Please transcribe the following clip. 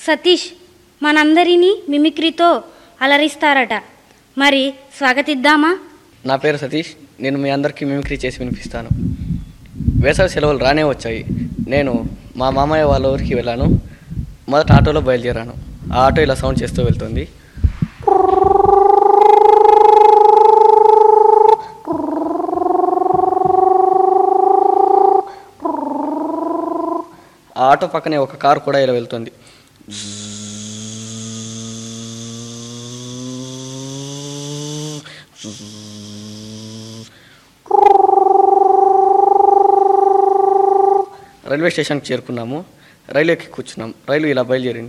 సతీష్ మనందరినీ మిమిక్రీతో అలరిస్తారట మరి స్వాగతిద్దామా నా పేరు సతీష్ నేను మీ అందరికీ మిమిక్రీ చేసి వినిపిస్తాను వేసవి సెలవులు రానే వచ్చాయి నేను మా మామయ్య వాళ్ళ ఊరికి వెళ్ళాను మొదట ఆటోలో బయలుదేరాను ఆ ఆటో ఇలా సౌండ్ చేస్తూ వెళ్తుంది ఆ ఆటో పక్కనే ఒక కారు కూడా ఇలా వెళ్తుంది రైల్వే స్టేషన్కి చేరుకున్నాము రైలు ఎక్కి కూర్చున్నాం రైలు ఇలా బయలుదేరింది